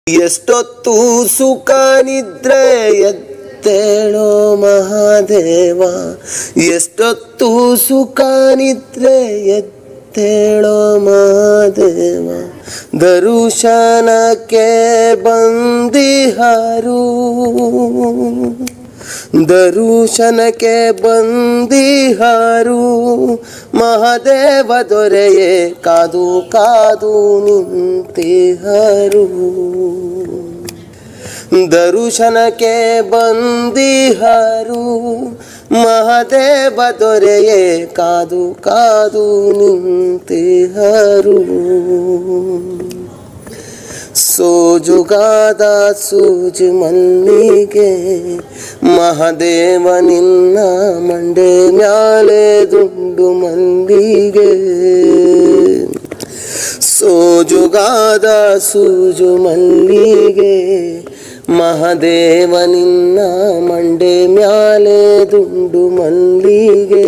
ಎಷ್ಟೊತ್ತು ಸುಖ ನಿದ್ರೆ ಎದ್ದೇಳೋ ಮಹಾದೇವ ಎಷ್ಟೊತ್ತು ಸುಖ ನಿದ್ರೆ ಎದ್ದೇಳೋ ಮಹಾದೇವ ದರುಶನಕ್ಕೆ ಬಂದಿಹಾರು ದರುಶನಕ್ಕೆ ಬಂದಿಹಾರು ಮಹಾದೇವ ದೊರೆಯೇ ಕಾದು ಕಾದು ನಿಂತಿಹರು ದರುಶನಕ್ಕೆ ಬಂದಿಹರು ಮಹಾದೇವ ದೊರೆಯೇ ಕಾದು ಕಾದು ನಿಂತಿಹರು ಸೋಜುಗಾದ ಸೂಜಿ ಮಲ್ಲಿಗೆ ಮಹಾದೇವ ನಿನ್ನ ಮಂಡೆ ಮ್ಯಾಲೆ ದುಂಡು ಮಲ್ಲಿಗೆ ಸೋಜುಗಾದ ಸೂಜು ಮಲ್ಲಿಗೆ ಮಹಾದೇವ ನಿನ್ನ ಮಂಡೆ ಮ್ಯಾಲೆ ದುಂಡು ಮಲ್ಲಿಗೆ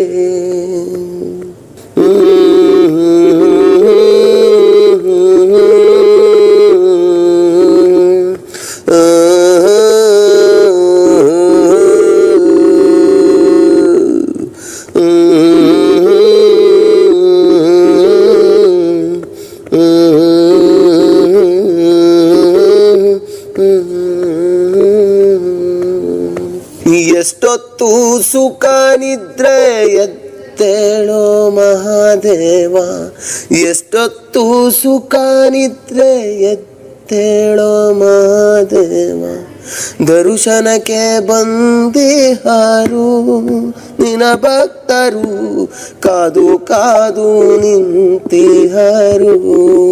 ಎಷ್ಟೊತ್ತು ಸುಖ ನಿದ್ರೆ ಎದ್ದೇಳೋ ಮಹಾದೇವ ಎಷ್ಟೊತ್ತು ಸುಖ ನಿದ್ರೆ ಎದ್ದೇಳೋ ಮಹಾದೇವ ದರುಶನಕ್ಕೆ ಬಂದಿಹಾರು ನಿನ ಭಕ್ತರು ಕಾದು ಕಾದು ನಿಂತಿಹರು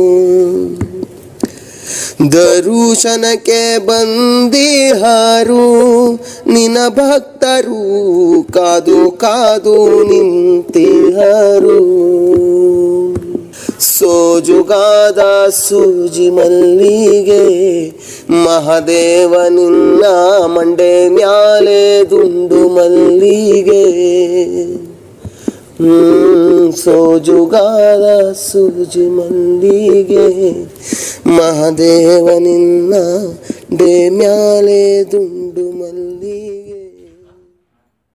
ದರುಶನಕ್ಕೆ ಬಂದಿಹಾರು ನಿನ ಭಕ್ತರು ಕಾದು ಕಾದು ನಿಂತಿಹರು ಸೋಜುಗಾದ ಸೂಜಿ ಮಲ್ಲಿಗೆ ಮಹಾದೇವ ನಿನ್ನ ಮಂಡೆ ಮ್ಯಾಲೆ ದುಂಡು ಮಲ್ಲಿಗೆ ಹ್ಮ್, ಸೋಜುಗಾದ ಸೂಜಿ ಮಲ್ಲಿಗೆ ಮಹಾದೇವ ನಿನ್ನ ಡೆ ಮ್ಯಾಲೆ ದುಂಡು ಮಲ್ಲಿಗೆ